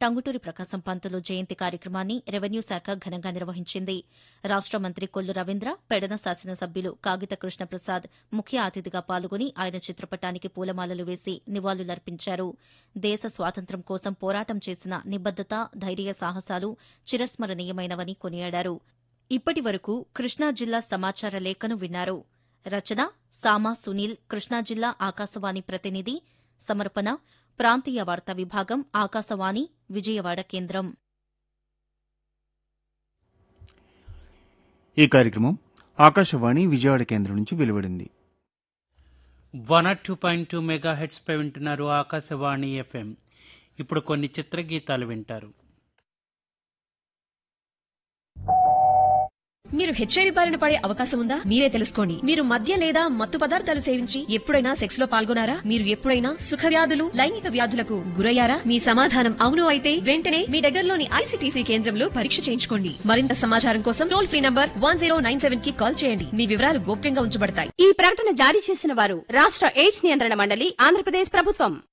టంగుటూరి ప్రకాశం పంతులు జయంతి కార్యక్రమాన్ని రెవెన్యూ శాఖ ఘనంగా నిర్వహించింది రాష్ట మంత్రి కొల్లు రవీంద్ర పెడన శాసనసభ్యులు కాగిత కృష్ణప్రసాద్ ముఖ్య అతిథిగా పాల్గొని ఆయన చిత్రపటానికి పూలమాలలు వేసి నివాళులర్పించారు దేశ స్వాతంత్ర్యం కోసం పోరాటం చేసిన నిబద్దత ధైర్య సాహసాలు చిరస్మరణీయమైనవని కొనియాడారు ఇప్పటి వరకు కృష్ణా జిల్లా సమాచార లేఖను విన్నారు రచన సామా సునీల్ కృష్ణా జిల్లా ఆకాశవాణి ప్రతినిధి సమర్పణ ప్రాంతీయ వార్తా విభాగం ఆకాశవాణి విజయవాడ కేంద్రం ఈ కార్యక్రమం ఆకాశవాణి విజయవాడ కేంద్రం నుంచి వెలువడింది one R two point two megahertz పై వింటున్నారు ఆకాశవాణి ఎఫ్ఎం ఇప్పుడు కొన్ని చిత్రగీతాలు వింటారు మీరు హెచ్ఐవి బారిన పడే అవకాశం ఉందా మీరే తెలుసుకోండి మీరు మద్య లేదా మత్తు పదార్థాలు సేవించి ఎప్పుడైనా సెక్స్ లో పాల్గొనారా మీరు ఎప్పుడైనా సుఖ వ్యాధులు లైంగిక వ్యాధులకు గురయ్యారా మీ సమాధానం అవును అయితే వెంటనే మీ దగ్గరలోని ఐసీటీసీ కేంద్రంలో పరీక్ష చేయించుకోండి మరింత సమాచారం కోసం టోల్ ఫ్రీ నంబర్ వన్ కి కాల్ చేయండి మీ వివరాలు గోప్యంగా ఉంచబడతాయి ఈ ప్రకటన జారీ చేసిన వారు రాష్ట్ర ఎయిడ్స్ నియంత్రణ మండలి ఆంధ్రప్రదేశ్ ప్రభుత్వం